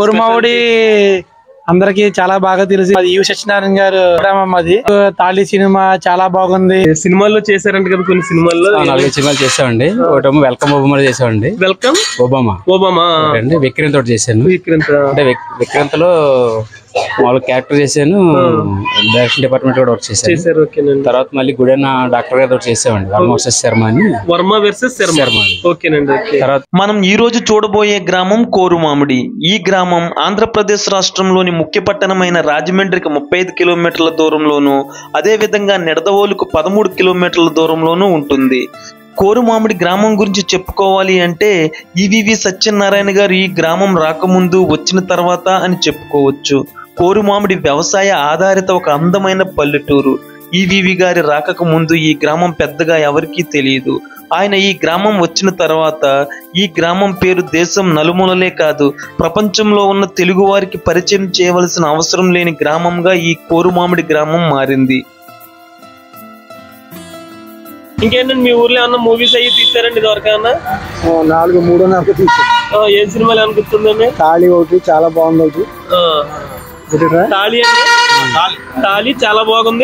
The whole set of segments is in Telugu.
కురుమావుడి అందరికి చాలా బాగా తెలుసు అది యు సత్యనారాయణ గారు గ్రామం అది తాళి సినిమా చాలా బాగుంది సినిమాల్లో చేశారంట కదా కొన్ని సినిమాల్లో నాలుగు సినిమాలు చేసామండి ఒకటేమో వెల్కమ్ ఒబామా చేసామండి వెల్కమ్ ఒబామా ఓబామా అండి విక్రాంత్ ఒకటి చేశాను విక్రాంత్ అంటే విక్- విక్రాంత్లో మామూలు క్యారెక్టర్ చేశాను డైరెక్షన్ డిపార్ట్మెంట్ కూడా వర్క్ చేశాను చేశారు ఓకేనండి తర్వాత మళ్ళీ గుడెన్న డాక్టర్ గారు ఒకటి చేసామండి వర్మోసెస్ శర్మ అని వర్మ వర్సెస్ శర్మ శర్మ అండి. ఓకేనండి ఓకే తర్వాత మనం ఈ రోజు చూడబోయే గ్రామం కోరుమామిడి ఈ గ్రామం ఆంధ్రప్రదేశ్ రాష్ట్రంలోని ముఖ్య పట్టణమైన రాజమండ్రికి ముప్పై ఐదు కిలోమీటర్ల దూరంలోను అదే విధంగా నిడదవోలుకు పదమూడు కిలోమీటర్ల దూరంలోనూ ఉంటుంది కోరుమామిడి గ్రామం గురించి చెప్పుకోవాలి అంటే ఈవివి సత్యనారాయణ గారు ఈ గ్రామం రాకముందు వచ్చిన తర్వాత అని చెప్పుకోవచ్చు కోరుమామిడి వ్యవసాయ ఆధారిత ఒక అందమైన పల్లెటూరు ఈవివి గారి రాకకు ముందు ఈ గ్రామం పెద్దగా ఎవరికీ తెలియదు ఆయన ఈ గ్రామం వచ్చిన తర్వాత ఈ గ్రామం పేరు దేశం నలుమూలలే కాదు ప్రపంచంలో ఉన్న తెలుగు వారికి పరిచయం చేయవలసిన అవసరం లేని గ్రామంగా ఈ కోరుమామిడి గ్రామం మారింది ఇంకేంటండి మీ ఊర్లో ఏమన్నా మూవీస్ అయ్యి తీసారండి ఇదివరకన్నా నాలుగు మూడు నాలుగు తీసు ఆ, ఏం సినిమాలు ఏమన్నా గుర్తుందండి తాళి ఒకటి చాలా బాగుంది ఒకటి ఆ, తాళి అండి తాళి చాలా బాగుంది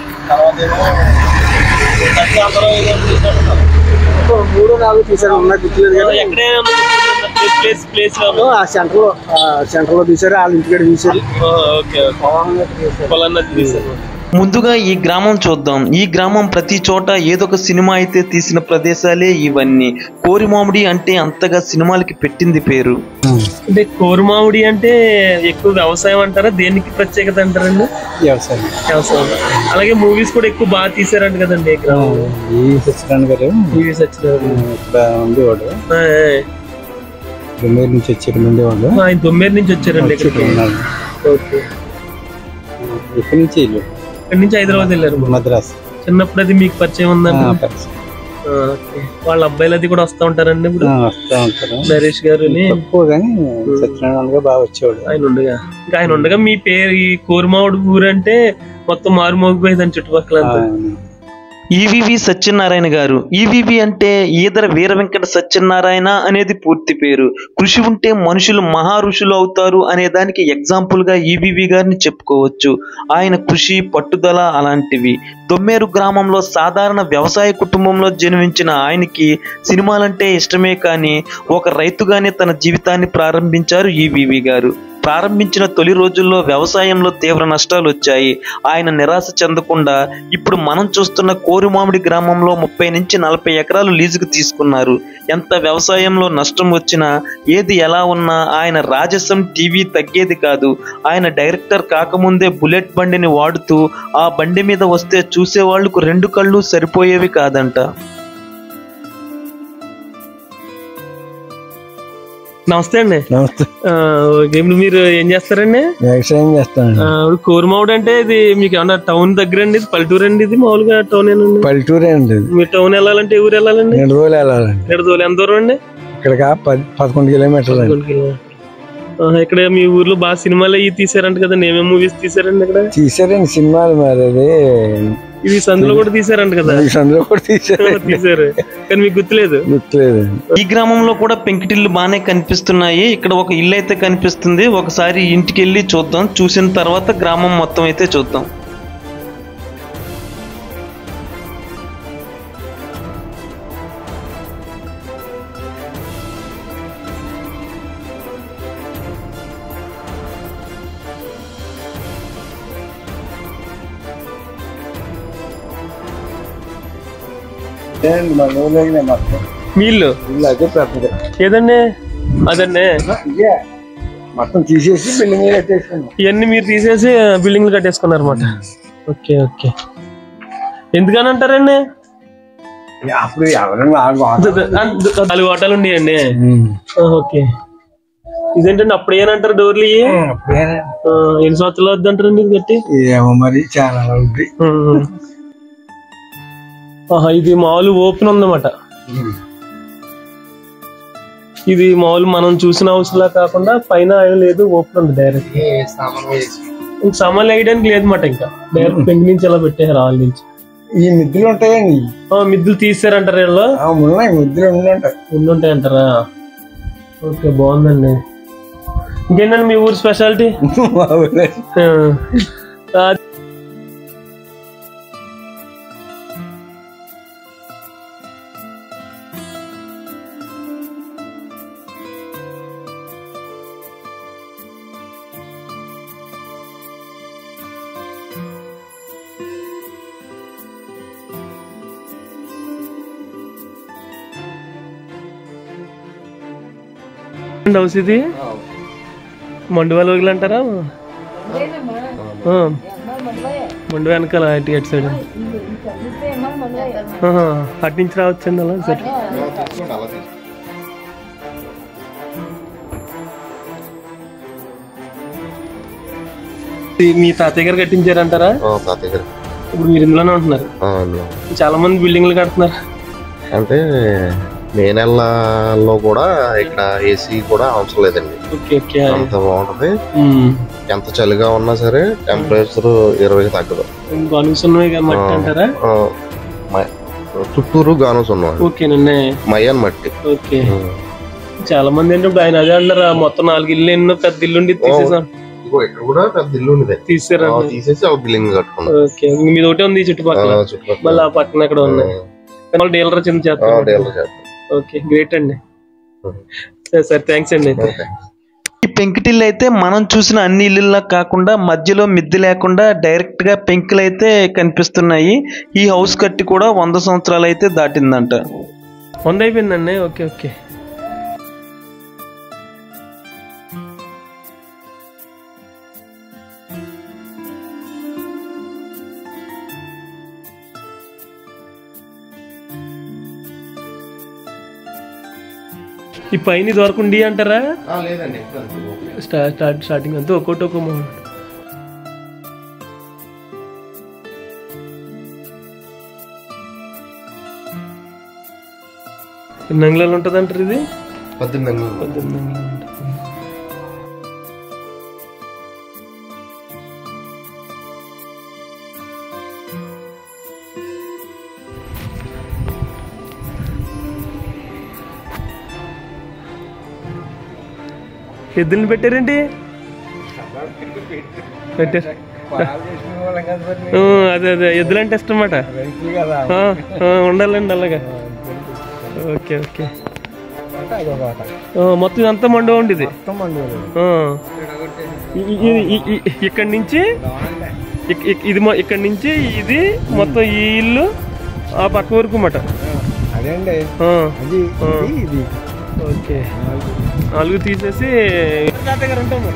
మూడు నాలుగు తీసారు ఉన్నాయి గుర్తులేదు ఆ, ఎక్కడైనా ప్లేస్ ప్లేస్ లో ఆ సెంటర్ లో సెంటర్ లో తీసారు వాళ్ళ ఇంటికాడ తీసారు ఓకే ఓకే పొలాన్ని తీసారు ముందుగా ఈ గ్రామం చూద్దాం ఈ గ్రామం ప్రతి చోట ఏదో ఒక సినిమా అయితే తీసిన ప్రదేశాలే ఇవన్నీ కోరిమామిడి అంటే అంతగా సినిమాలకి పెట్టింది పేరు అంటే కోరుమామిడి అంటే ఎక్కువ వ్యవసాయం అంటారా దేనికి ప్రత్యేకత అంటారండి వ్యవసాయం వ్యవసాయం అలాగే మూవీస్ కూడా ఎక్కువ బాగా తీసారంట కదండి ఈ గ్రామంలో ఈ సత్యనారాయణ గారు మూవీస్ వచ్చిన ఇక్కడ ఉండేవాడు తొమ్మిది నుంచి వచ్చారు ఉండేవాడు ఆయన తొమ్మిది నుంచి వచ్చారండి ఇక్కడికి ఓకే ఇక్కడి నుంచి ఇల్లు ఇక్కడి నుంచి హైదరాబాద్ వెళ్ళారు మద్రాస్ చిన్నప్పుడు అది మీకు పరిచయం ఉందండి ఆ, ఓకే. వాళ్ళ అబ్బాయిలు అది కూడా వస్తా ఉంటారండి ఇప్పుడు వస్తూ ఉంటారు నరేష్ గారుని తక్కువ కానీ సత్యనారాయణ గారు బాగా వచ్చేవాడు ఆయన ఉండగా ఇంకా ఆయన ఉండగా మీ పేరు ఈ కోరుమావుడు ఊరు అంటే మొత్తం మారుమోగిపోయిందని చుట్టుపక్కల అంతా. ఈవివి సత్యనారాయణ గారు ఈవివి అంటే ఈదర వీర వెంకట సత్యనారాయణ అనేది పూర్తి పేరు కృషి ఉంటే మనుషులు మహా ఋషులు అవుతారు అనే దానికి ఎగ్జాంపుల్ గా ఈవివి గారిని చెప్పుకోవచ్చు ఆయన కృషి పట్టుదల అలాంటివి దొమ్మేరు గ్రామంలో సాధారణ వ్యవసాయ కుటుంబంలో జన్మించిన ఆయనకి సినిమాలంటే ఇష్టమే కానీ ఒక రైతుగానే తన జీవితాన్ని ప్రారంభించారు ఈవివి గారు ప్రారంభించిన తొలి రోజుల్లో వ్యవసాయంలో తీవ్ర నష్టాలు వచ్చాయి ఆయన నిరాశ చెందకుండా ఇప్పుడు మనం చూస్తున్న కోరుమామిడి గ్రామంలో ముప్పై నుంచి నలభై ఎకరాలు లీజుకు తీసుకున్నారు ఎంత వ్యవసాయంలో నష్టం వచ్చినా ఏది ఎలా ఉన్నా ఆయన రాజసం టీవీ తగ్గేది కాదు ఆయన డైరెక్టర్ కాకముందే బుల్లెట్ బండిని వాడుతూ ఆ బండి మీద వస్తే చూసేవాళ్లకు రెండు కళ్ళు సరిపోయేవి కాదంట నమస్తే అండి నమస్తే ఆ, ఓకే. ఇప్పుడు మీరు ఏం చేస్తారండి వ్యవసాయం చేస్తాను ఆ, ఇప్పుడు కోరుమావుడు అంటే ఇది మీకు ఏమన్నా టౌన్ దగ్గర అండి ఇది పల్లెటూరు అండి ఇది మామూలుగా టౌన్ ఏనండి పల్లెటూరే అండి ఇది. మీరు టౌన్ వెళ్ళాలంటే ఏ ఊరు వెళ్ళాలండి రెండు రోజులు వెళ్ళాలండి ఎక్కడ దూరం ఎంత దూరం అండి ఇక్కడికి పది పదకొండు కిలోమీటర్లు అండి రెండు కిలోమీటర్లు. ఆహా, ఇక్కడ మీ ఊర్లో బాగా సినిమాలు అవి తీసారంట కదండి ఏమేమి మూవీస్ తీసారండి ఇక్కడ తీసారండి సినిమాలు మరి అది ఇది సందులో కూడా తీసారంట కదా ఈ సందులో కూడా తీసారు తీసారు కానీ మీకు గుర్తులేదు గుర్తులేదండి ఈ గ్రామంలో కూడా పెంకిటిల్లు బాగానే కనిపిస్తున్నాయి ఇక్కడ ఒక ఇల్లు అయితే కనిపిస్తుంది ఒకసారి ఇంటికి వెళ్ళి చూద్దాం చూసిన తర్వాత గ్రామం మొత్తం అయితే చూద్దాం మన ఊళ్ళో మొత్తం మీ ఇల్లు ఇల్లు అదే పెద్దది ఏదండి అదండి ఇదే మొత్తం తీసేసి బిల్డింగ్ కట్టేసుకున్నాం ఇవన్నీ మీరు తీసేసి బిల్డింగ్లు కట్టేసుకున్నారు అనమాట ఓకే ఓకే ఎందుకని అంటారండి అప్పుడు ఎవరైనా నాలుగు ఆటోలు ఉన్నాయండి ఆ, ఓకే ఇదేంటండి అప్పుడు ఏనంటారు డోర్లు ఇవి ఆ, ఎన్ని సంవత్సరాలు వద్దు అంటారండి ఇది కట్టి ఏమో మరి చాలా ఉంది ఉమ్. ఆహా, ఇది మామూలు ఓపెన్ ఉందన్నమాట ఇది మామూలు మనం చూసిన హౌస్ లా కాకుండా పైన ఏం లేదు ఓపెన్ ఉంది డైరెక్ట్ ఇంక సామాన్లు వేయడానికి లేదు మాట ఇంకా డైరెక్ట్ పెంక్ నుంచి ఎలా పెట్టారు వాళ్ళ నుంచి ఈ మిద్దులు ఉంటాయండి ఆ, మిద్దులు తీసారంటారు వీళ్ళు ఆ, ఉన్నాయి మిద్దులు ఉండుంటాయి ఉండుంటాయి అంటారా ఓకే బాగుందండి ఇంకేంటండి మీ ఊరు స్పెషాలిటీ హౌస్ ఇది మండువాల ఊర్లు అంటారా ఆ. మండు వెనకాల అటు అటు సైడ్ ఆహా. అటు నుంచి రావచ్చండి అలా సరే ఇది మీ తాతయ్య గారు కట్టించారంటారా తాతయ్య గారు ఇప్పుడు మీరు ఇందులోనే ఉంటున్నారు ఆ, అందులో. చాలా మంది బిల్డింగ్లు కడుతున్నారు అంటే మే నెలలో కూడా ఇక్కడ ఏసీ కూడా అవసరం లేదండి ఓకే ఓకే అంత బాగుంటది ఉమ్. ఎంత చలిగా ఉన్నా సరే టెంపరేచర్ ఇరవైకి తగ్గదు గనుస్ ఉన్నవి కదా మట్టి అంటారా ఆ, మ- చుట్టూరు గానుస్ ఉన్నాం ఓకేనండి మయ్యన్ మట్టి ఓకే చాలా మంది ఏంటంటే ఇప్పుడు ఆయన అదే అంటారు "ఆ మొత్తం నాలుగు ఇల్లు ఎన్నో పెద్ద ఇల్లు ఉండి తీసేసాం ఇదిగో ఇక్కడ కూడా పెద్ద ఇల్లు ఉండేది తీసారా ఆ, తీసేసి ఒక బిల్డింగ్ కట్టుకున్నాం ఓకే ఇంక మీది ఒకటే ఉంది ఈ ఆ, చుట్టుపక్కల చుట్టుపక్కల మళ్ళీ ఆ పక్కన ఎక్కడ ఉన్నాయి వాళ్ళు డీలర్ చిన్న ఆ, చేస్తారు డీలర్ చేస్తాం. ఓకే గ్రేట్ అండి సరే సార్ థ్యాంక్స్ అండి అయితే ఓకే. ఈ పెంకుటిల్లు అయితే మనం చూసిన అన్ని ఇల్లులా కాకుండా మధ్యలో మిద్దె లేకుండా డైరెక్ట్ గా పెంకులు అయితే కనిపిస్తున్నాయి ఈ హౌస్ కట్టి కూడా వంద సంవత్సరాలు అయితే దాటిందంట వంద అయిపోయిందండి ఓకే ఓకే ఈ పైన ఇది వరకు ఉండి అంటారా ఆ, లేదండి స్టార్ట్ స్టార్ట్ స్టార్టింగ్ అంతా ఒక్కోటి ఒక్కో మోడల్ ఎన్ని అంగుళాలు ఉంటుంది అంటారు ఇది పద్దెనిమిది అంగుళాలు. పద్దెనిమిది అంగుళాలు ఉంటుంది. ఎద్దుల్ని పెట్టారేంటి పెట్టారు ఆ, అదే అదే ఎద్దులంటే ఇష్టం అన్నమాట ఆ, ఆ, ఉండాలండి అలాగా ఓకే ఓకే ఆ, మొత్తం ఇదంతా మండు ఉండేది ఆ. ఇ- ఇ- ఇ- ఇ- ఇ- ఇక్కడి నుంచి ఇక్- ఇక్- ఇది మొ- ఇక్కడి నుంచి ఇది మొత్తం ఈ ఇల్లు ఆ పక్క వరకు మాట అదేండి ఆ, అది ఆ. ఇది ఇది ఓకే నాలుగు తీసేసి ఉంటాము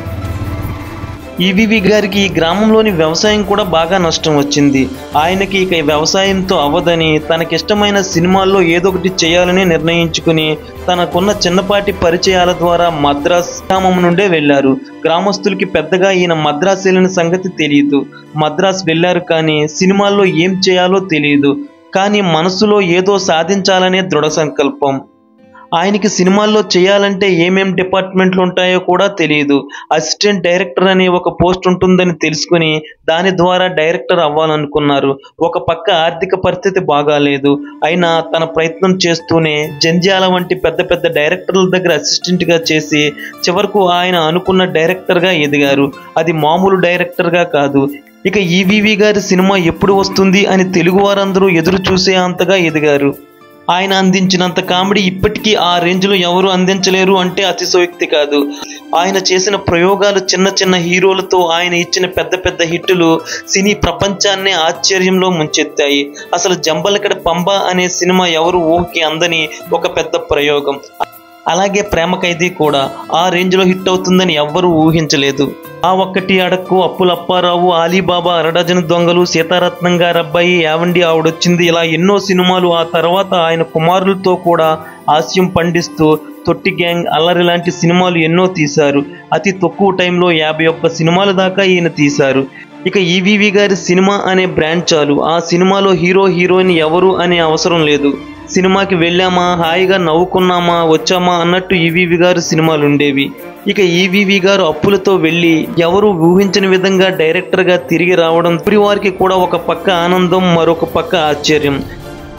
ఈవీవి గారికి ఈ గ్రామంలోని వ్యవసాయం కూడా బాగా నష్టం వచ్చింది ఆయనకి ఇక ఈ వ్యవసాయంతో అవ్వదని తనకిష్టమైన సినిమాల్లో ఏదో ఒకటి చేయాలని నిర్ణయించుకుని తనకున్న చిన్నపాటి పరిచయాల ద్వారా మద్రాస్ గ్రామం నుండే వెళ్లారు గ్రామస్తులకి పెద్దగా ఈయన మద్రాస్ వెళ్ళిన సంగతి తెలియదు మద్రాస్ వెళ్లారు కానీ సినిమాల్లో ఏం చేయాలో తెలియదు కానీ మనసులో ఏదో సాధించాలనే దృఢ సంకల్పం ఆయనకి సినిమాల్లో చేయాలంటే ఏమేం డిపార్ట్మెంట్లు ఉంటాయో కూడా తెలియదు అసిస్టెంట్ డైరెక్టర్ అనే ఒక పోస్ట్ ఉంటుందని తెలుసుకుని దాని ద్వారా డైరెక్టర్ అవ్వాలనుకున్నారు ఒక పక్క ఆర్థిక పరిస్థితి బాగాలేదు అయినా తన ప్రయత్నం చేస్తూనే జంధ్యాల వంటి పెద్ద పెద్ద డైరెక్టర్ల దగ్గర అసిస్టెంట్ గా చేసి చివరకు ఆయన అనుకున్న డైరెక్టర్ గా ఎదిగారు అది మామూలు డైరెక్టర్ గా కాదు ఇక ఈవీవి గారి సినిమా ఎప్పుడు వస్తుంది అని తెలుగు వారందరూ ఎదురు చూసే అంతగా ఎదిగారు ఆయన అందించినంత కామెడీ ఇప్పటికీ ఆ రేంజ్ లో ఎవరు అందించలేరు అంటే అతిశయోక్తి కాదు ఆయన చేసిన ప్రయోగాలు చిన్న చిన్న హీరోలతో ఆయన ఇచ్చిన పెద్ద పెద్ద హిట్టులు సినీ ప్రపంచాన్నే ఆశ్చర్యంలో ముంచెత్తాయి అసలు జంబలకడ పంబ అనే సినిమా ఎవరు ఊహకి అందని ఒక పెద్ద ప్రయోగం అలాగే ప్రేమ ఖైదీ కూడా ఆ రేంజ్ లో హిట్ అవుతుందని ఎవ్వరూ ఊహించలేదు ఆ ఒక్కటి అడక్కు అప్పుల అప్పారావు ఆలీబాబా అరడజన దొంగలు సీతారత్నం గారి అబ్బాయి యావండి ఆవిడొచ్చింది ఇలా ఎన్నో సినిమాలు ఆ తర్వాత ఆయన కుమారులతో కూడా హాస్యం పండిస్తూ తొట్టి గ్యాంగ్ అల్లరి లాంటి సినిమాలు ఎన్నో తీశారు అతి తక్కువ టైంలో యాభై ఒక్క సినిమాల దాకా ఈయన తీశారు ఇక ఈవీవి గారి సినిమా అనే బ్రాండ్ చాలు ఆ సినిమాలో హీరో హీరోయిన్ ఎవరు అనే అవసరం లేదు సినిమాకి వెళ్ళామా హాయిగా నవ్వుకున్నామా వచ్చామా అన్నట్టు ఈవీవి గారు సినిమాలు ఉండేవి ఇక ఈవీవి గారు అప్పులతో వెళ్ళి ఎవరు ఊహించని విధంగా డైరెక్టర్ గా తిరిగి రావడం వారికి కూడా ఒక పక్క ఆనందం మరొక పక్క ఆశ్చర్యం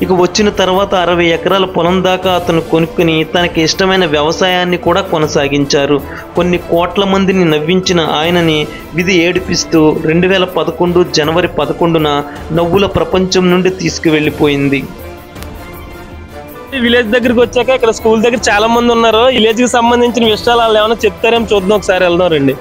ఇక వచ్చిన తర్వాత అరవై ఎకరాల పొలం దాకా అతను కొనుక్కుని తనకి ఇష్టమైన వ్యవసాయాన్ని కూడా కొనసాగించారు కొన్ని కోట్ల మందిని నవ్వించిన ఆయనని విధి ఏడిపిస్తూ రెండు వేల పదకొండు జనవరి పదకొండున నవ్వుల ప్రపంచం నుండి తీసుకువెళ్ళిపోయింది ఈ విలేజ్ దగ్గరికి వచ్చాక ఇక్కడ స్కూల్ దగ్గర చాలా మంది ఉన్నారు విలేజ్ కి సంబంధించిన విషయాలు వాళ్ళు ఏమైనా చెప్తారేమో చూద్దాం ఒకసారి వెళ్దాం రండి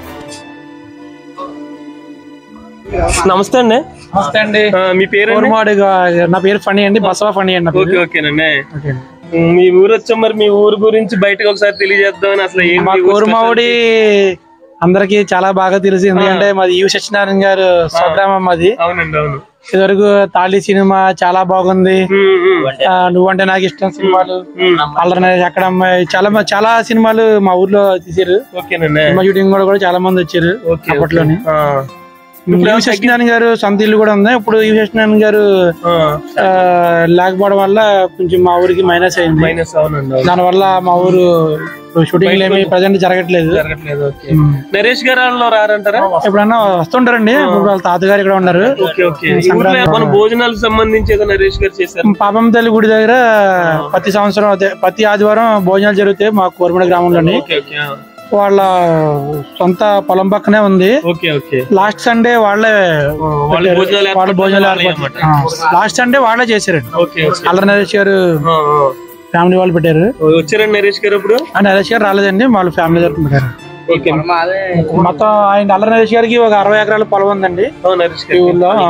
నమస్తే అండి నమస్తే అండి ఆ, మీ పేరు కోరమాడు గా- నా పేరు ఫణి అండి బసవ ఫణి అండి నా ఓకే పేరు ఓకేనండి ఓకే. ఉమ్, మీ ఊరు వచ్చాం మరి మీ ఊరు గురించి బయటకు ఒకసారి తెలియజేద్దాం అసలు ఏంటి మా మీ ఊరు కోరమావుడి అందరికి చాలా బాగా తెలుసు ఎందుకంటే మాది యు సత్యనారాయణ గారు స్వగ్రామం మాది special? అవునండి అవును ఇదివరకు తాళి సినిమా చాలా బాగుంది ఉమ్, ఉమ్, ఆ, నువ్వంటే నాకు ఇష్టం సినిమాలు ఉమ్. అల్లరి అక్కడ అమ్మాయి చాలా మ- చాలా సినిమాలు మా ఊర్లో తీసారు ఓకేనండి సినిమా షూటింగ్ కూడా కూడా చాలా మంది వచ్చారు ఓకే అప్పట్లోని ఆ, యు సత్యనారాయణ గారు సొంత ఇల్లు కూడా ఉంది ఇప్పుడు యు సత్యనారాయణ గారు ఆ, ఆ, లేకపోవడం వల్ల కొంచెం మా ఊరికి మైనస్ అయింది మైనస్ అవునండి అవును. దాని వల్ల మా ఊరు షూటింగ్ ఏమి ప్రజెంట్ జరగట్లేదు జరగట్లేదు ఓకే నరేష్ గారు వాళ్ళు రారంటారా ఎప్పుడన్నా వస్తుంటారండి ఇప్పుడు వాళ్ళ తాతగారు ఇక్కడ ఉన్నారు ఓకే ఓకే ఈ ఊర్లో మన భోజనాలకు సంబంధించి ఏదో నరేష్ గారు చేశారు పాపం తల్లి గుడి దగ్గర ప్రతి సంవత్సరం అదే ప్రతి ఆదివారం భోజనాలు జరుగుతాయి మా కోరమడ గ్రామంలోని ఓకే ఓకే ఆ, వాళ్ళ సొంత పొలం పక్కనే ఉంది ఓకే ఓకే లాస్ట్ సండే వాళ్ళే వాళ్ళు భోజనాలు వాళ్ళ ఏర్పాటు భోజనాలు వాళ్ళే ఏర్పాటు- అన్నమాట. ఆ, లాస్ట్ సండే వాళ్ళే చేశారండి ఓకే ఓకే అల్లరి నరేష్ గారు ఆ, ఆ. ఫ్యామిలీ వాళ్ళు పెట్టారు వచ్చారండి నరేష్ గారు ఇప్పుడు ఆ నరేష్ గారు రాలేదండి వాళ్ళ ఫ్యామిలీ తరఫున పెట్టారు ఓకే మొత్తం ఆయన అల్లరి నరేష్ గారికి ఒక అరవై ఎకరాల పొలం ఉందండి ఆ, నరేష్ ఈ గారు ఊర్లో ఆ,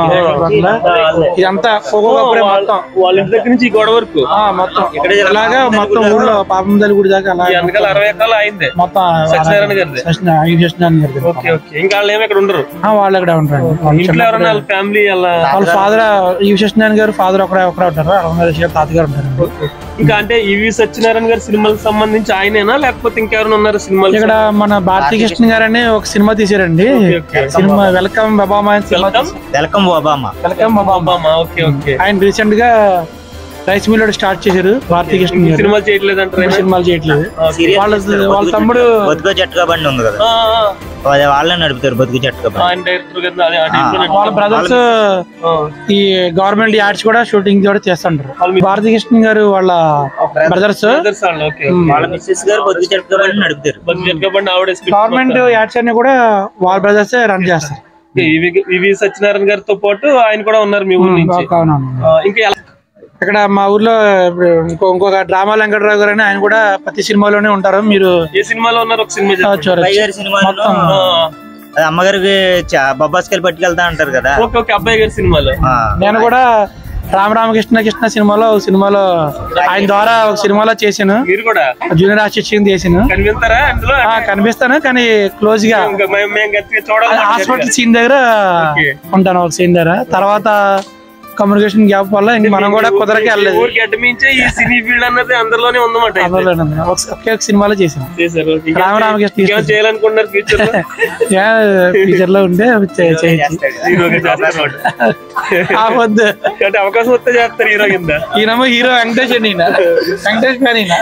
ఇదంతా ఒక్కొక్కప్పుడే మొత్తం వాళ్ళ ఇంటి దగ్గర నుంచి ఈ గొడవ వరకు ఆ, మొత్తం ఇలాగా మొత్తం ఊర్లో పాపం తల్లి గుడి దాకా అలా ఈ వెనకాల అరవై ఎకరాలు అయింది మొత్తం సత్యనారాయణ గారిది సత్యనా- ఈ సత్యనారాయణ గారి దగ్గర. ఓకే ఓకే ఇంకా వాళ్ళు ఏమి ఇక్కడ ఉండరు ఆ, వాళ్ళు అక్కడ ఉంటారు వాళ్ళ ఇంట్లో చిన్న- ఎవరైనా వాళ్ళ ఫ్యామిలీ అలా వాళ్ళ ఫాదర్ ఈ సత్యనారాయణ గారు ఫాదర్ ఒకడే ఒకడే ఉంటారు అరవై నరేష్ గారు తాతగారు ఉంటారు ఇంకా అంటే ఈవి సత్యనారాయణ గారి సినిమాలకు సంబంధించి ఆయనేనా లేకపోతే ఇంకెవరైనా ఉన్నారు సినిమాలు ఇక్కడ మన భారతీ కృష్ణ గారు అని ఒక సినిమా తీసారండి సినిమా వెల్కమ్ బబామా అని cinema welcome welcome Obama welcome Obama Obama okay okay ఆయన రీసెంట్ గా రైస్ మిల్ స్టార్ట్ చేశారు భారతీ కృష్ణ ఈ గారు సినిమాలు చేయట్లేదు అంటారు ఇప్పుడు సినిమాలు చేయట్లేదు వాళ్ళ వాళ్ళ తమ్ముడు బతుకు జట్టుగా బండి ఉంది కదా అది వాళ్ళే నడుపుతారు బతుకు జట్టుగా బండి ఆయన డైరెక్టర్ కదా అదే ఆ team లో వాళ్ళ బ్రదర్స్ ఆ, ఈ గవర్నమెంట్ యాడ్స్ కూడా షూటింగ్ కూడా చేస్తుంటారు వాళ్ళ మీ- భారతీ కృష్ణ గారు వాళ్ళ బ్రదర్స్ brothers వాళ్ళు, ఓకే వాళ్ళ మిస్సెస్ గారు బతుకు జట్టుగా బండి నడుపుతారు బడ్జెట్ కాబట్టి ఆవిడ script గవర్నమెంట్ యాడ్స్ అన్ని కూడా వాళ్ళ బ్రదర్స్ రన్ చేస్తారు ఓకే, ఇవి- ఇవి సత్యనారాయణ గారితో పాటు ఆయన కూడా ఉన్నారు మీ ఊరు నుంచి అవునవును. ఆ, ఇంకా ఎలా ఇక్కడ మా ఊర్లో ఇప్పుడు ఇంకో ఇంకొక డ్రామా వెంకటరావు గారు అని ఆయన కూడా ప్రతి సినిమాలోనే ఉంటారు మీరు ఏ సినిమాలో ఉన్నారు ఒక సినిమా చెప్పండి. చూడొచ్చు. అబ్బాయి గారి సినిమాలో మొత్తం ఆ, అది అమ్మగారికి చ- బొబ్బాస్కాయలు పట్టుకెళ్తా అంటారు కదా ఓకే ఓకే అబ్బాయి గారి సినిమాలో ఆ, నేను కూడా రామరామకృష్ణ కృష్ణ సినిమాలో ఒక సినిమాలో ఆయన ద్వారా ఒక సినిమాలో చేశాను మీరు కూడా జూనియర్ ఆర్టిస్ట్ చేశాను కనిపిస్తారా అందులో ఆ, కనిపిస్తాను కానీ క్లోజ్ గా ఇంకా మేము మేము గట్టిగా చూడాలి హాస్పిటల్ సీన్ దగ్గర ఓకే. ఉంటాను ఒక సీన్ దగ్గర తర్వాత కమ్యూనికేషన్ గ్యాప్ వల్ల ఇంక మనం కూడా కుదరకి వెళ్ళలేదు ఊరికి అడ్డమించే ఈ సినీ ఫీల్డ్ అన్నది అందరిలోనే ఉందన్నమాట అయితే. అవ్వలేదు. ఒక- ఒకే ఒక సినిమాలో చేశాను చేశారు ఓకే. ఇంకా రామరామకృష్ణ ఇంకేం చేయాలనుకుంటున్నారు ఫ్యూచర్ లో ఫ్యూచర్ లో ఉంటే చే- చేయొచ్చు హీరోగా చేస్తారు ఆ వద్దు అంటే అవకాశం వస్తే చేస్తారు హీరో కింద ఈయనమో హీరో వెంకటేష్ అండి ఈయన. వెంకటేష్ ఫ్యాన్ ఈయన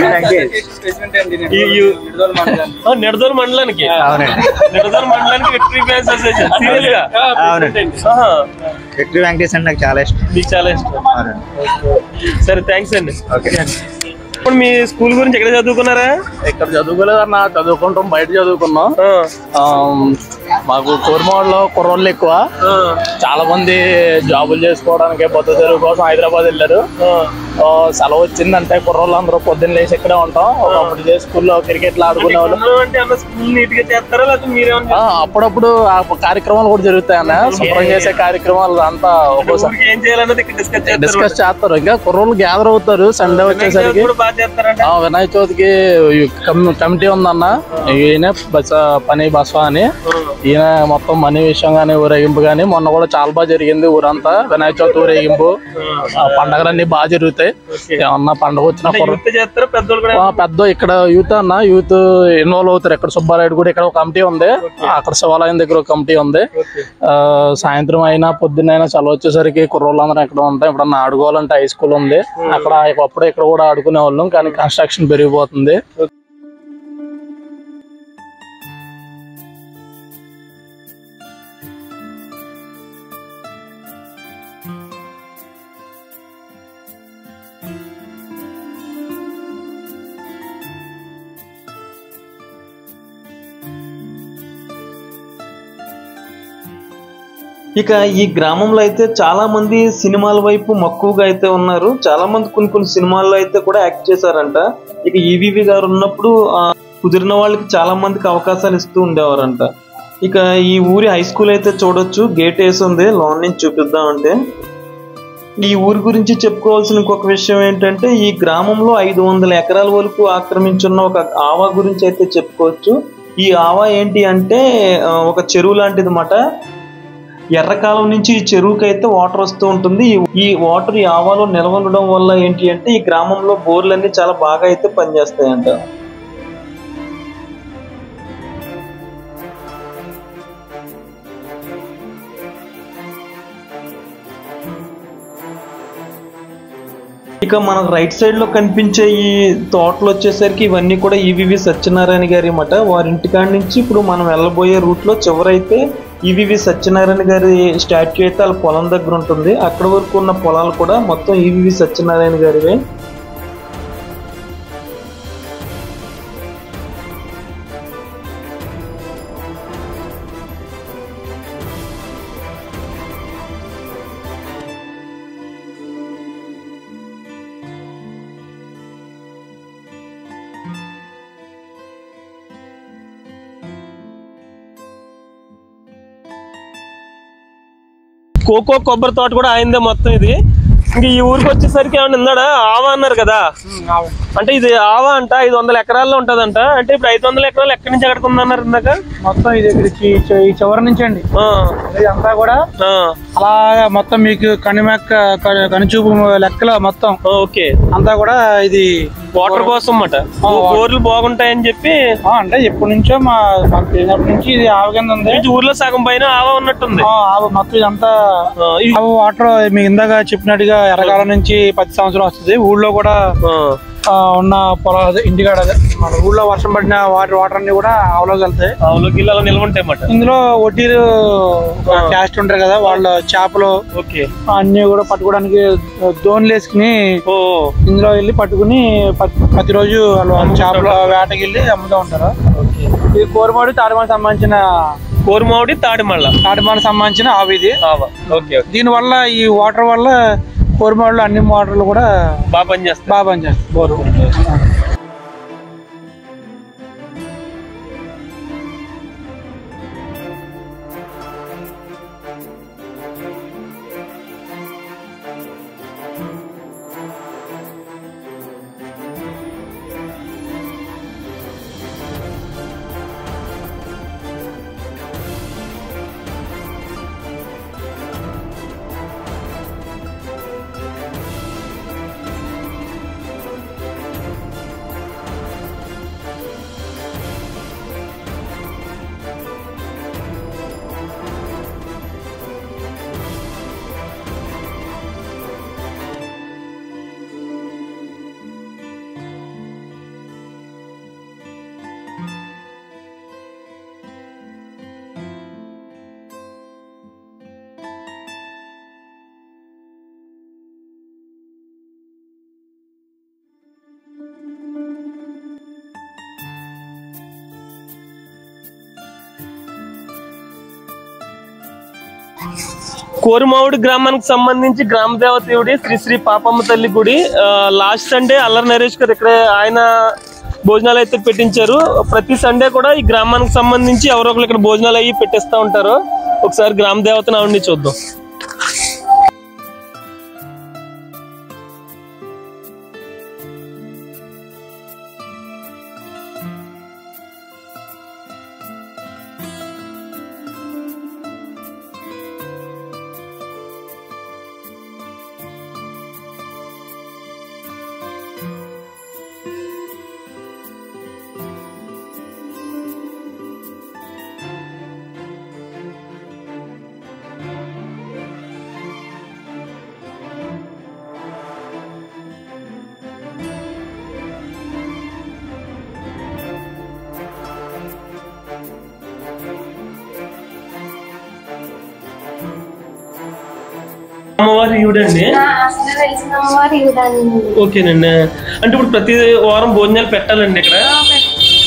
ఈ- ఈ- ఆ, నిడదోలు మండలానికి నిడదోలు మండలానికి విక్టరీ ఫ్యాన్స్ అసోసియేషన్ సీరియస్ గా అవునండి ఆహా. విక్టరీ వెంకటేష్ అంటే నాకు చాలా ఇష్టం మీకు చాలా ఇష్టం అవునండి. సరే థ్యాంక్స్ అండి ఓకే ఇప్పుడు మీ స్కూల్ గురించి ఎక్కడ చదువుకున్నారా ఇక్కడ చదువుకోలేదన్న చదువుకుంటాం బయట చదువుకున్నాం ఆ, ఆమ్, మాకు కోరమాడలో కుర్రోళ్ళు ఎక్కువ ఆ, చాలా మంది జాబులు చేసుకోవడానికి పొద్దు చదువు కోసం హైదరాబాద్ వెళ్ళారు ఆ. ఆ, సెలవు వచ్చిందంటే కుర్రోళ్ళు అందరూ పొద్దున్న లేచి ఇక్కడే ఉంటాం ఒకప్పుడు చేసి స్కూల్లో క్రికెట్లు ఆడుకునే వాళ్ళు అందులో అంటే అన్న స్కూల్ నీట్ గా చేస్తారా లేకపోతే మీరేమన్నా ఆ, అప్పుడప్పుడు ఆ కార్యక్రమాలు కూడా జరుగుతాయి అన్న శుభ్రం చేసే కార్యక్రమాలు అంతా ఒక్కోసారి ఊరికి ఏం చేయాలన్నది ఇక్కడ డిస్కస్ చేస్తారు డిస్కస్ చేస్తారు ఇంకా కుర్రోళ్ళు గ్యాదర్ అవుతారు సండే వచ్చేసరికి కూడా బాగా చేస్తారంట ఆ, వినాయక చవితికి కమ్- కమిటీ ఉందన్న ఈయన బస పని బసవ అని ఈయన మొత్తం మనీ విషయం గానీ ఊరేగింపు గానీ మొన్న కూడా చాలా బాగా జరిగింది ఊరంతా వినాయక చవితి ఊరేగింపు ఆ, పండగలన్నీ బాగా జరుగుతాయి ఏమన్నా పండగ వచ్చిన కుర్ర యూత్ చేస్తారా పెద్దోళ్ళు కూడా ఆ, పెద్ద ఇక్కడ యూత్ అన్న యూత్ ఇన్వాల్వ్ అవుతారు ఇక్కడ సుబ్బారాయుడు కూడా ఇక్కడ ఒక కమిటీ ఉంది అక్కడ శివాలయం దగ్గర ఒక కమిటీ ఉంది ఆ, సాయంత్రం అయినా పొద్దున్నైనా సెలవు వచ్చేసరికి కుర్రోళ్ళందరూ ఎక్కడ ఉంటాం ఇప్పుడు ఆడుకోవాలంటే హై స్కూల్ ఉంది అక్కడ అప్పుడు ఇక్కడ కూడా ఆడుకునే వాళ్ళం కానీ కన్స్ట్రక్షన్ పెరిగిపోతుంది ఇక ఈ గ్రామంలో అయితే చాలా మంది సినిమాల వైపు మక్కువగా అయితే ఉన్నారు చాలా మంది కొన్ని కొన్ని సినిమాల్లో అయితే కూడా యాక్ట్ చేశారంట ఇక ఈవీవి గారు ఉన్నప్పుడు ఆ, కుదిరిన వాళ్ళకి చాలా మందికి అవకాశాలు ఇస్తూ ఉండేవారంట ఇక ఈ ఊరి హై స్కూల్ అయితే చూడొచ్చు గేట్ వేసి ఉంది లోన్ నుంచి చూపిద్దామంటే ఈ ఊరి గురించి చెప్పుకోవాల్సిన ఇంకొక విషయం ఏంటంటే ఈ గ్రామంలో ఐదు వందల ఎకరాల వరకు ఆక్రమించున్న ఒక ఆవా గురించి అయితే చెప్పుకోవచ్చు ఈ ఆవా ఏంటి అంటే ఆ, ఒక చెరువు లాంటిది మాట ఎర్రకాలం నుంచి ఈ చెరువుకి అయితే వాటర్ వస్తూ ఉంటుంది ఈ- ఈ వాటర్ ఈ ఆవాలో నిల్వ ఉండడం వల్ల ఏంటి అంటే ఈ గ్రామంలో బోర్లన్నీ చాలా బాగా అయితే పనిచేస్తాయంట ఇక మనకు రైట్ సైడ్ లో కనిపించే ఈ తోటలు వచ్చేసరికి ఇవన్నీ కూడా ఈవివి సత్యనారాయణ గారి మాట వారి ఇంటికాడ నుంచి ఇప్పుడు మనం వెళ్ళబోయే రూట్ లో చివరైతే ఈవివి సత్యనారాయణ గారి స్టాచ్యూ అయితే వాళ్ళ పొలం దగ్గర ఉంటుంది అక్కడ వరకు ఉన్న పొలాలు కూడా మొత్తం ఈవివి సత్యనారాయణ గారివే కోకో కొబ్బరి తోట కూడా ఆయనదే మొత్తం ఇది ఇంక ఈ ఊరికి వచ్చేసరికి ఏమన్నా ఇందాడ ఆవా అన్నారు కదా అంటే ఇది ఆవా అంట ఐదు వందల ఎకరాల్లో ఉంటదంట అంటే ఇప్పుడు ఐదు వందల ఎకరాలు ఎక్కడి నుంచి ఎక్కడికి ఉందన్నారు ఇందాక మొత్తం ఇది ఇక్కడికి ఈ- ఈ చివరి నుంచి అండి ఆ, ఇదంతా కూడా ఆ, అలాగా మొత్తం మీకు కనిమెక్క క- కనుచూపు లెక్కలో మొత్తం ఓకే అంతా కూడా ఇది వాటర్ కోసం అన్నమాట బోర్లు బాగుంటాయని చెప్పి ఆ, అంటే ఎప్పటి నుంచో మా మాకు తెలిసినప్పటి నుంచి ఇది ఆవు కింద ఉంది ఇది ఊర్లో సగం పైన ఆవా ఉన్నట్టుంది ఆ, ఆవు మొత్తం ఇదంతా ఆ, ఇది- ఆవు వాటర్ మీకు ఇందాక చెప్పినట్టుగా ఎర్రకాలం నుంచి పది సంవత్సరం వస్తుంది ఊళ్ళో కూడా ఆ, ఆ, ఉన్న పొలం అదే ఇంటికాడ అదే మన ఊళ్ళో వర్షం పడిన వాటర్ వాటర్ అన్ని కూడా ఆవులోకి వెళ్తాయి ఆవులో గిల్లలో నిల్వ ఉంటాయి అన్నమాట ఇందులో వడ్డీలు క్యాస్ట్ ఉంటారు కదా వాళ్ళ చేపలు ఓకే అన్ని కూడా పట్టుకోవడానికి దోన్లు వేసుకుని ఓ ఇందులో వెళ్ళి పట్టుకుని ప- ప్రతిరోజు వాళ్ళు చేపల వేటకి వెళ్ళి అమ్ముతూ ఉంటారు ఇది కోరమాడు తాడిమాడు సంబంధించిన కోరుమావిడి తాడిమళ్ళ తాడిమాడు సంబంధించిన ఆవు ఇది ఆవా ఓకే ఓకే దీని వల్ల ఈ వాటర్ వల్ల కోరమాడులో అన్ని మోటార్లు కూడా బాగా పనిచేస్తాయి బాగా పనిచేస్తాయి బోరు కోరుమావుడి గ్రామానికి సంబంధించి గ్రామ దేవతయుడి శ్రీ శ్రీ పాపమ్మ తల్లి గుడి ఆ, లాస్ట్ సండే అల్లరి నరేష్ గారు ఇక్కడే ఆయన భోజనాలు అయితే పెట్టించారు ప్రతి సండే కూడా ఈ గ్రామానికి సంబంధించి ఎవరో ఒకరు ఇక్కడ భోజనాలు అయ్యి పెట్టిస్తూ ఉంటారు ఒకసారి గ్రామ దేవతను ఆవిడని చూద్దాం అమ్మవారి ఈవిడండి అసలు తెలిసిన అమ్మవారు ఇవ్వడానికి ఓకేనండి అంటే ఇప్పుడు ప్రతి వారం భోజనాలు పెట్టాలండి ఇక్కడ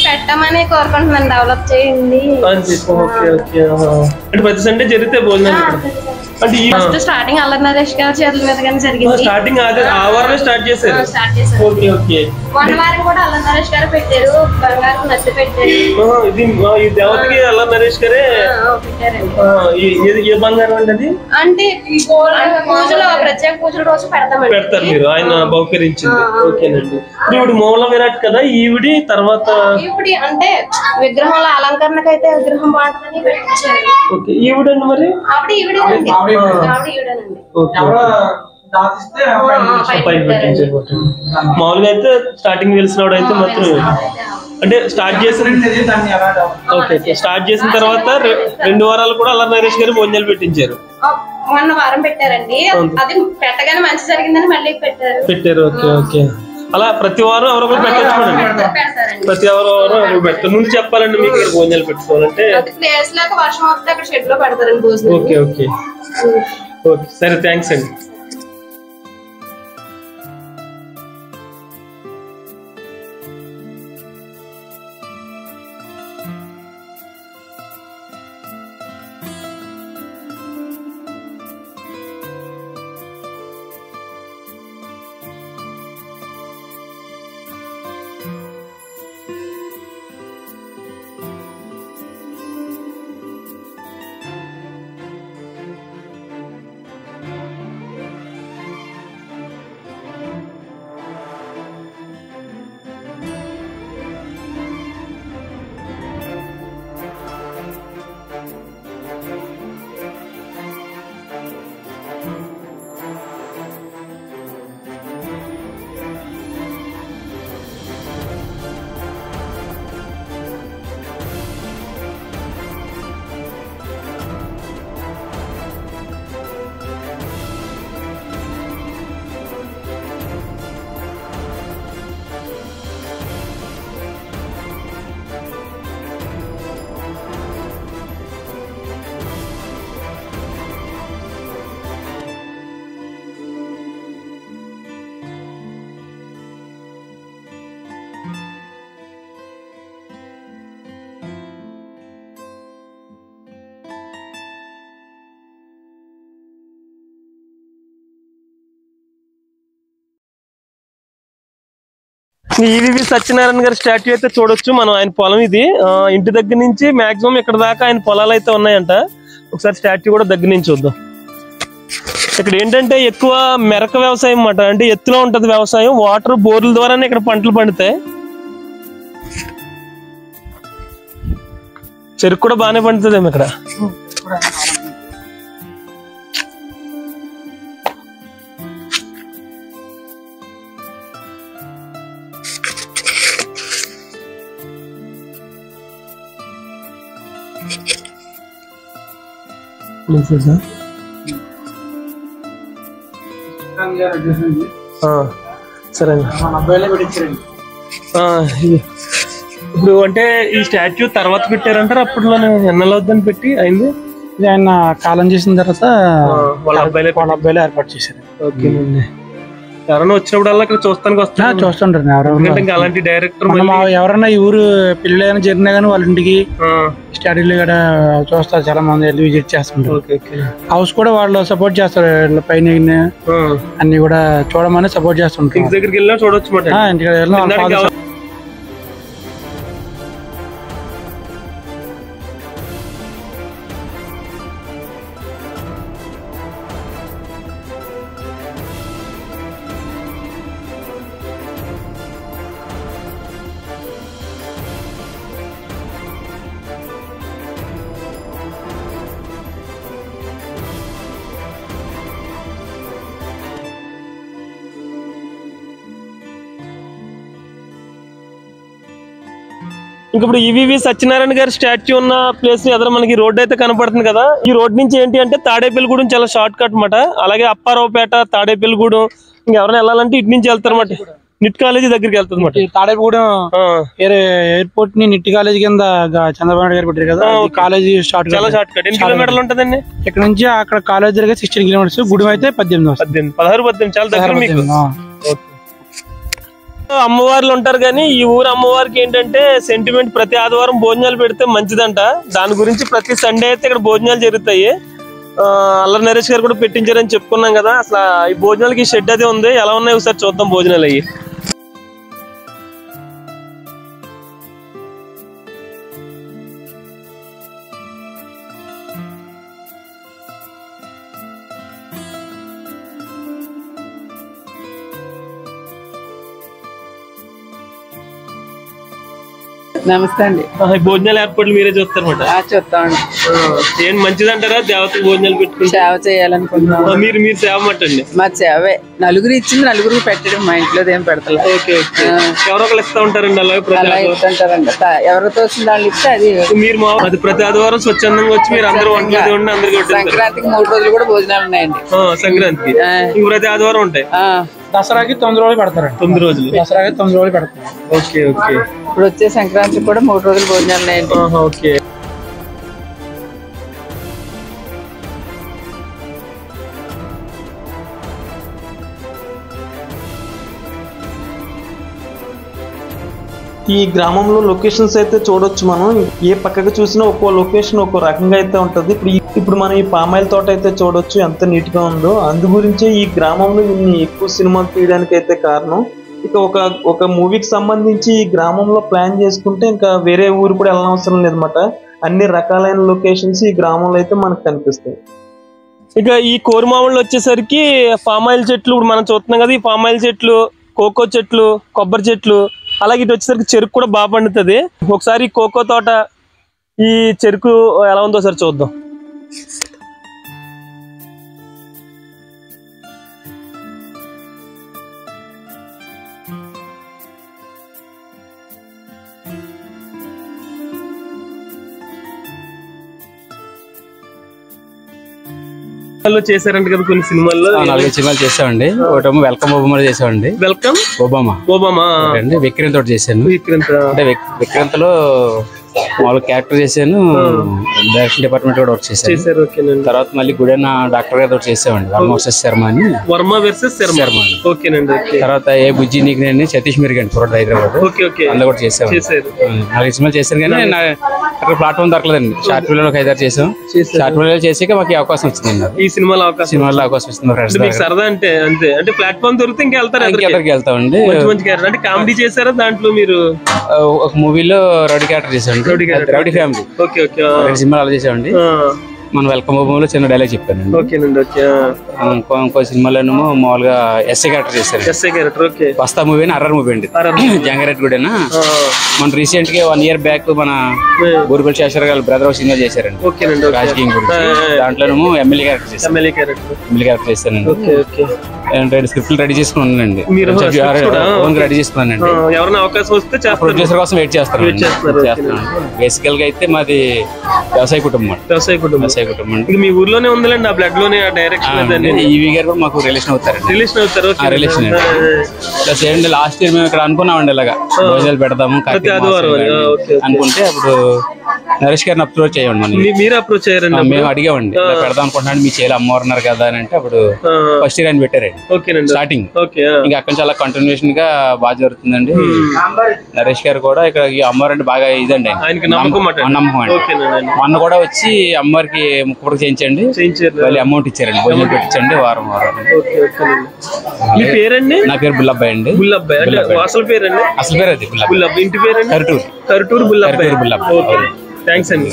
పెట్టమని కోరుకుంటున్నాను డెవలప్ చేయండి అని చెప్పి ఓకే ఓకే ఆహా. అంటే ప్రతి సండే జరిగితే భోజనం ఇక్కడ అంటే ఈ ఫస్ట్ స్టార్టింగ్ అల్లరి నరేష్ గారి చేతుల మీదగానే జరిగింది స్టార్టింగ్ అదే ఆ వారమే స్టార్ట్ చేశారు స్టార్ట్ చేశారు ఓకే ఓకే వన్ వారం కూడా అల్లరి నరేష్ గారు పెట్టారు బంగారు నచ్చి పెట్టారు ఆహా, ఇది ఆ, ఈ దేవతకి అల్లా నరేష్ గారే ఆ, పెట్టారండి ఆ, ఈ- ఏది- ఏ బంగారం అండి అది అంటే ఈ గోల్డ్ పూజలు ప్రత్యేక పూజల రోజు పెడతామండి పెడతారు మీరు ఆయన బహుకరించింది ఓకేనండి ఇప్పుడు ఈవిడ మూల విరాట్ కదా ఈవిడి తర్వాత ఇప్పుడు అంటే విగ్రహంలో అలంకరణకైతే విగ్రహం బాగుంటుందని పెట్టించారు ఓకే ఈవిడండి మరి ఆవిడ ఈవిడేనండి ఆవిడ ఈవిడేనండి ఓకే ఎవరో దాచిస్తే ఆ, పైన పైన పెట్టారండి. పెట్టించారు మామూలుగా అయితే స్టార్టింగ్ తెలిసినవాడు అయితే మాత్రం అంటే స్టార్ట్ చేసిన దాన్ని ఎలా డెవలప్ ఓకే ఓకే స్టార్ట్ చేసిన తర్వాత రె- రెండు వారాలు కూడా అల్లా నరేష్ గారు భోజనాలు పెట్టించారు ఆ, మొన్న వారం పెట్టారండి అది పెట్టగానే మంచి జరిగిందని మళ్ళీ పెట్టారు పెట్టారు ఓకే ఓకే అలా ప్రతి వారం ఎవరో ఒకరు పెట్టచ్చుకోండి పెడతారండి ప్రతి ఎవరో ఎవరో ఒకరు పెడతారు ముందు చెప్పాలండి మీకు ఇక్కడ భోజనాలు పెట్టుకోవాలంటే అది ప్లేస్ లాగా వర్షం వస్తే అక్కడ షెడ్ లో పెడతారండి భోజనం ఓకే ఓకే ఓకే సరే థ్యాంక్స్ అండి ఈవీవి సత్యనారాయణ గారి స్టాట్యూ అయితే చూడొచ్చు మనం ఆయన పొలం ఇది ఆ, ఇంటి దగ్గర నుంచి మాక్సిమం ఇక్కడ దాకా ఆయన పొలాలు అయితే ఉన్నాయంట ఒకసారి స్టాట్యూ కూడా దగ్గర నుంచి చూద్దాం ఇక్కడ ఏంటంటే ఎక్కువ మెరక వ్యవసాయం అన్నమాట అంటే ఎత్తులో ఉంటది వ్యవసాయం వాటర్ బోర్ల ద్వారానే ఇక్కడ పంటలు పండుతాయి చెరుకు కూడా బాగానే పండుతుందేమో ఇక్కడ ఆ, సరే అండి. మన అబ్బాయిలే పెట్టించారండి ఆ, ఇది. ఇప్పుడు అంటే ఈ స్టాచ్యూ తర్వాత పెట్టారంటారు అప్పట్లోనే ఎన్నెల అవుద్దని పెట్టి అయింది ఇది ఆయన కాలం చేసిన తర్వాత వాళ్ళ అబ్బాయిలే వాళ్ళ అబ్బాయిలే ఏర్పాటు చేశారు ఓకేనండి ఎవరైనా వచ్చినప్పుడల్లా ఇక్కడ చూస్తానికి ఆ, వస్తారు చూస్తుంటారు ఎవరెవరు ఎందుకంటే ఇంకా అలాంటి డైరెక్టర్ మనం ఎవరైనా ఈ ఊరు పెళ్లి ఏదైనా జరిగినా కానీ వాళ్ళ ఇంటికి ఆ, స్టడీలు కూడా చూస్తారు చాలా మంది వెళ్ళి విజిట్ చేస్తుంటారు ఓకే ఓకే హౌస్ కూడా వాళ్ళు సపోర్ట్ చేస్తారు వీళ్ళ పైన గిన్నె ఆ, అన్ని కూడా చూడమని సపోర్ట్ చేస్తుంటారు ఇంటి దగ్గరికి వెళ్ళినా చూడొచ్చు మాట ఆ, ఇంటికి వెళ్ళిన వాళ్ళ ఇందాక father ఇంక ఇప్పుడు ఈవీవి సత్యనారాయణ గారి స్టాచ్యూ ఉన్న ప్లేస్ ఎదురు మనకి రోడ్ అయితే కనపడుతుంది కదా ఈ రోడ్ నుంచి ఏంటి అంటే తాడేపల్లిగూడెం చాలా షార్ట్ కట్ అన్నమాట అలాగే అప్పారావుపేట తాడేపల్లిగూడెం ఇంకెవరైనా వెళ్ళాలంటే ఇటు నుంచి వెళ్తారన్నమాట నిట్ కాలేజీ దగ్గరికి వెళ్తుంది ఈ తాడేపూడెం ఆ వేరే ఎయిర్పోర్ట్ ని నిట్టి కాలేజ్ కింద గా- చంద్రబాబు నాయుడు గారు పెట్టారు కదా ఆ, అది ఓకే. కాలేజీ స్టార్ట్ చాలా షార్ట్ కట్ ఎన్ని కిలోమీటర్లు ఉంటదండి ఇక్కడ నుంచి అక్కడ కాలేజ్ జరిగే సిక్స్టీన్ కిలోమీటర్స్ గుడి అయితే పద్దెనిమిది వస్తుంది పద్దెనిమిది పదహారు పద్దెనిమిది చాలా దగ్గర మీకు ఆ. ఓకే అమ్మవార్లు ఉంటారు కానీ ఈ ఊరు అమ్మవారికి ఏంటంటే సెంటిమెంట్ ప్రతి ఆదివారం భోజనాలు పెడితే మంచిదంట దాని గురించి ప్రతి సండే అయితే ఇక్కడ భోజనాలు జరుగుతాయి ఆ, అల్లరి నరేష్ గారు కూడా పెట్టించారని చెప్పుకున్నాం కదా అసలు ఈ భోజనాలకి షెడ్ అదే ఉంది ఎలా ఉన్నాయి ఒకసారి చూద్దాం భోజనాలు అయ్యి నమస్తే అండి ఆహా, ఈ భోజనాలు ఏర్పాట్లు మీరే చూస్తారన్నమాట ఆ, చూస్తామండి ఏంటి మంచిదంటారా దేవతకు భోజనాలు పెట్టుకుంటే సేవ చేయాలనుకుంటున్నాం ఆ, మీరు మీరు సేవ మట్టండి మా సేవే నలుగురు ఇచ్చింది నలుగురికి పెట్టడం మా ఇంట్లో ఏం పెడతలే ఓకే ఓకే ఎవరో ఒకరు ఇస్తా ఉంటారండి అలాగే ప్రతి అలా ఆదివారం. ఇస్తుంటారండి త- ఎవరికి తోచిన వాళ్ళు ఇస్తే అది మీరు మా అది ప్రతి ఆదివారం స్వచ్ఛందంగా వచ్చి మీరు అందరూ వంటలు ఉండి అందరికి వడ్డిస్తారు. సంక్రాంతికి మూడు రోజులు కూడా భోజనాలు ఉన్నాయండి ఆ, సంక్రాంతికి ఆ. ఇంక ప్రతి ఆదివారం ఉంటాయి ఆ, దసరాకి తొమ్మిది రోజులు పెడతారండి తొమ్మిది రోజులు దసరాకి తొమ్మిది రోజులు పెడతారు ఓకే ఓకే ఇప్పుడు వచ్చే సంక్రాంతికి కూడా మూడు రోజులు భోజనాలు ఉన్నాయండి ఆహా, ఓకే ఈ గ్రామంలో లొకేషన్స్ అయితే చూడొచ్చు మనం ఏ పక్కకు చూసినా ఒక్కో లొకేషన్ ఒక్కో రకంగా అయితే ఉంటది ఇప్పుడు ఈ- ఇప్పుడు మనం ఈ పామాయిల్ తోట అయితే చూడొచ్చు ఎంత నీట్ గా ఉందో అందు గురించే ఈ గ్రామంలో ఇన్ని ఎక్కువ సినిమాలు తీయడానికి అయితే కారణం ఇక ఒక ఒక మూవీకి సంబంధించి ఈ గ్రామంలో ప్లాన్ చేసుకుంటే ఇంకా వేరే ఊరు కూడా వెళ్ళనవసరం లేదన్నమాట అన్ని రకాలైన లొకేషన్స్ ఈ గ్రామంలో అయితే మనకు కనిపిస్తాయి ఇక ఈ కోరుమావుళ్ళు వచ్చేసరికి పామ్ ఆయిల్ చెట్లు ఇప్పుడు మనం చూస్తున్నాం కదా ఈ పామ్ ఆయిల్ చెట్లు కోకో చెట్లు కొబ్బరి చెట్లు అలాగే ఇటు వచ్చేసరికి చెరుకు కూడా బాగా పండుతుంది ఒకసారి ఈ కోకో తోట ఈ చెరుకు ఎలా ఉందో ఒకసారి చూద్దాం సినిమాల్లో చేశారంట కదా కొన్ని సినిమాల్లో ఆ, నాలుగైదు సినిమాలు చేసామండి ఒకటేమో వెల్కమ్ ఒబామా చేసామండి వెల్కమ్ ఒబామా ఓబామా అండి విక్రాంత్ తోటి చేశాను విక్రాంత్ అంటే విక్- విక్రాంత్లో మామూలు క్యారెక్టర్ చేశాను డైరెక్షన్ డిపార్ట్మెంట్ కూడా వర్క్ చేశాను చేశారు ఓకేనండి తర్వాత మళ్ళీ గుడైన డాక్టర్ గారితో చేసామండి వర్మోసెస్ శర్మ అని వర్మ వర్సెస్ శర్మ శర్మ. ఓకేనండి ఓకే తర్వాత ఏ బుజ్జి నీకు నేను సతీష్ మిరిగండి కుర్రాడు హైదరాబాద్ ఓకే ఓకే అందులో కూడా చేసాము చేశారు నాలుగు సినిమాలు చేశాను కానీ నా- అక్కడ ప్లాట్ఫామ్ దొరకలేదండి షార్ట్ ఫిల్మ్ ఒక ఐదారు చేసాం చేశారు. షార్ట్ ఫిల్మ్ చేసాక మాకు ఈ అవకాశం వచ్చింది నాకు ఈ సినిమాలో అవకాశం సినిమాలో అవకాశం వస్తుంది ఫ్రెండ్స్ అంటే మీకు సరదా అంటే అంతే అంటే ప్లాట్ఫామ్ దొరికితే ఇంకా వెళ్తారు ఎక్కడికి? ఎక్కడికి వెళ్తామండి మంచి మంచి క్యారెక్టర్ అంటే కామెడీ చేశారా దాంట్లో మీరు ఆ, ఒక మూవీలో రౌడీ క్యారెక్టర్ చేసామండి rowdy character. Rowdy family okay okay ఆ. రెండు సినిమాలు అలా చేసామండి ఆ, మన వెల్కమ్ మూవీలో చిన్న డైలాగ్ చెప్పానండి ఓకేనండి ఓకే ఆ, ఇంకో ఇంకో సినిమాలోనేమో మామూలుగా ఎస్ఏ క్యారెక్టర్ చేశారు ఎస్ఐ క్యారెక్టర్ ఓకే బస్తా మూవీ అని అర్రర్ మూవీ అండి జంగారెడ్డి గుడేనా ఆ, మన రీసెంట్ గా వన్ ఇయర్ బ్యాక్ మన బూరుగుల శేషర్ గారు బ్రదర్ సినిమా చేశారండి ఓకేనండి ఓకే రాజకీయం గురించి దాంట్లోనేమో ఎమ్మెల్యే క్యారెక్టర్ చేశాను ఎమ్మెల్యే క్యారెక్టర్ ఎమ్మెల్యే క్యారెక్టర్ చేశానండి ఓకే ఓకే రెండు స్క్రిప్ట్లు రెడీ చేసుకుని ఉన్నానండి మీరు scripts కూడా? రెడీ చేసుకున్నానండి ఆ, ఎవరైనా అవకాశం వస్తే చేస్తారు ప్రొడ్యూసర్ కోసం వెయిట్ చేస్తాను Wait చేస్తున్నారు, okay. బేసికల్ గా అయితే మాది వ్యవసాయ కుటుంబం అండి. వ్యవసాయ కుటుంబం వ్యవసాయ కుటుంబం అండి ఇక మీ ఊర్లోనే ఉందిలేండి ఆ బ్లడ్ లోనే ఆ డైరెక్షన్ అదని ఈవీ గారు కూడా మాకు రిలేషన్ అవుతారండి రిలేషన్ అవుతారు ఓకే రిలేషన్ ప్లస్ ఏంటంటే లాస్ట్ ఇయర్ మేము ఇక్కడ అనుకున్నామండి ఇలాగా భోజనాలు పెడదాము కార్తీక ఆదివారం మాసం అని, అని ఆ, ఓకే, ఓకే. అనుకుంటే అప్పుడు నరేష్ గారిని అప్రోచ్ చేయండి మనం మీ- మీరు అప్రోచ్ అయ్యారండి మేము అడిగామండి ఇలా పెడదాం అనుకుంటున్నాను మీ చేయాలి అమ్మవారు ఉన్నారు కదా అని అంటే అప్పుడు ఫస్ట్ ఇయర్ అని పెట్టారండి ఓకేనండి స్టార్టింగ్ ఓకే ఆ. ఇంకా అక్కడ నుంచి అలా కంటిన్యూషన్ గా బాగా జరుగుతుందండి నరేష్ గారు కూడా ఇక్కడ ఈ అమ్మవారు అంటే బాగా ఇదండి ఆయన. ఆయనకి నమ్మకం మాట నమ్మకం నమ్మకం అండి ఓకేనండి మొన్న కూడా వచ్చి అమ్మవారికి ముక్కుపడి చేయించండి చేయించారు వాళ్ళు అమౌంట్ ఇచ్చారండి భోజనం పెట్టించండి వారం వారం ఓకే ఓకేనండి మీ పేరండి నా పేరు బుల్లబ్బాయి అండి బుల్లబ్బాయి అంటే బుల్లబ్బాయి. అసలు పేరండి అసలు పేరు అది బుల్లబ్బాయి బుల్లబ్బాయి ఇంటి పేరండి కరుటూరు కరుటూరు బుల్లబ్బాయి కరుటూరు బుల్లబ్బాయి. ఓకే థ్యాంక్స్ అండి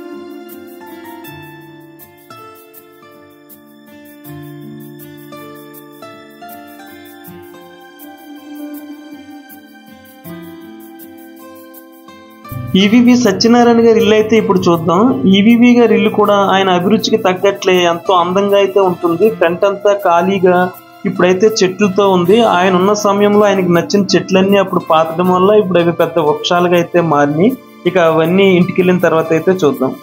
ఈవీవి సత్యనారాయణ గారి ఇల్లు అయితే ఇప్పుడు చూద్దాం ఈవీవి గారి ఇల్లు కూడా ఆయన అభిరుచికి తగ్గట్లే ఎంతో అందంగా అయితే ఉంటుంది ఫ్రంట్ అంతా ఖాళీగా ఇప్పుడైతే చెట్లతో ఉంది ఆయన ఉన్న సమయంలో ఆయనకి నచ్చిన చెట్లన్నీ అప్పుడు పాతడం వల్ల ఇప్పుడు అవి పెద్ద వృక్షాలుగా అయితే మారినాయి ఇక అవన్నీ ఇంటికి వెళ్ళిన తర్వాత అయితే చూద్దాం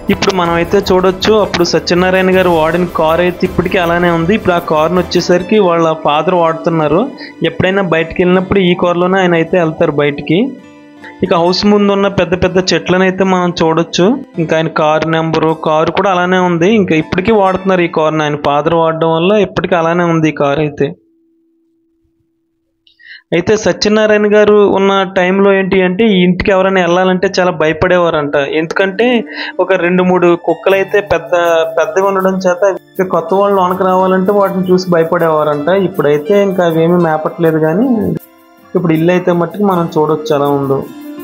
ఇప్పుడు మనం అయితే చూడొచ్చు అప్పుడు సత్యనారాయణ గారు వాడిన కార్ అయితే ఇప్పటికీ అలానే ఉంది ఇప్పుడు ఆ కార్ను వచ్చేసరికి వాళ్ళ ఫాదర్ వాడుతున్నారు ఎప్పుడైనా బయటికి వెళ్ళినప్పుడు ఈ కార్లోనే ఆయన అయితే వెళ్తారు బయటికి ఇక హౌస్ ముందు ఉన్న పెద్ద పెద్ద చెట్లను అయితే మనం చూడొచ్చు ఇంకా ఆయన కార్ నెంబరు కారు కూడా అలానే ఉంది ఇంకా ఇప్పటికీ వాడుతున్నారు ఈ కార్ని ఆయన ఫాదర్ వాడడం వల్ల ఇప్పటికీ అలానే ఉంది ఈ కార్ అయితే అయితే సత్యనారాయణ గారు ఉన్న టైంలో ఏంటి అంటే ఈ ఇంటికి ఎవరైనా వెళ్ళాలంటే చాలా భయపడేవారంట ఎందుకంటే ఒక రెండు మూడు కుక్కలు అయితే పెద్ద పెద్దగా ఉండడం చేత ఇక కొత్త వాళ్ళు లోనకి రావాలంటే వాటిని చూసి భయపడేవారంట ఇప్పుడైతే ఇంకా అవేమీ మేపట్లేదు కానీ ఇప్పుడు ఇల్లు అయితే మట్టుకు మనం చూడొచ్చు ఎలా ఉందో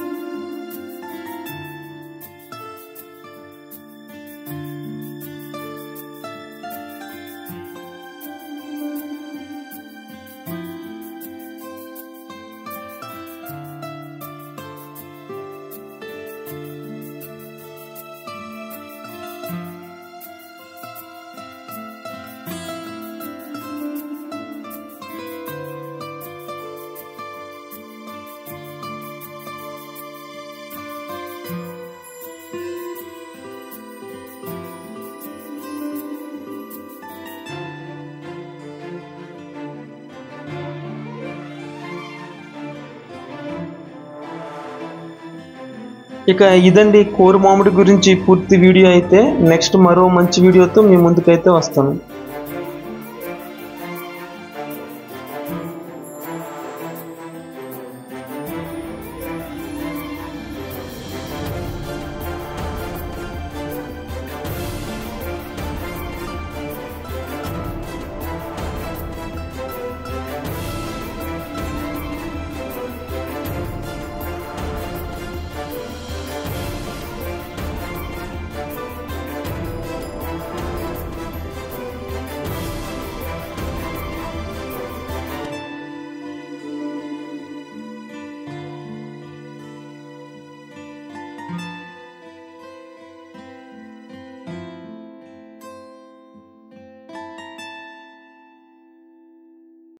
ఇక ఇదండి కోరి మామిడి గురించి పూర్తి వీడియో అయితే నెక్స్ట్ మరో మంచి వీడియోతో మీ ముందుకైతే వస్తాను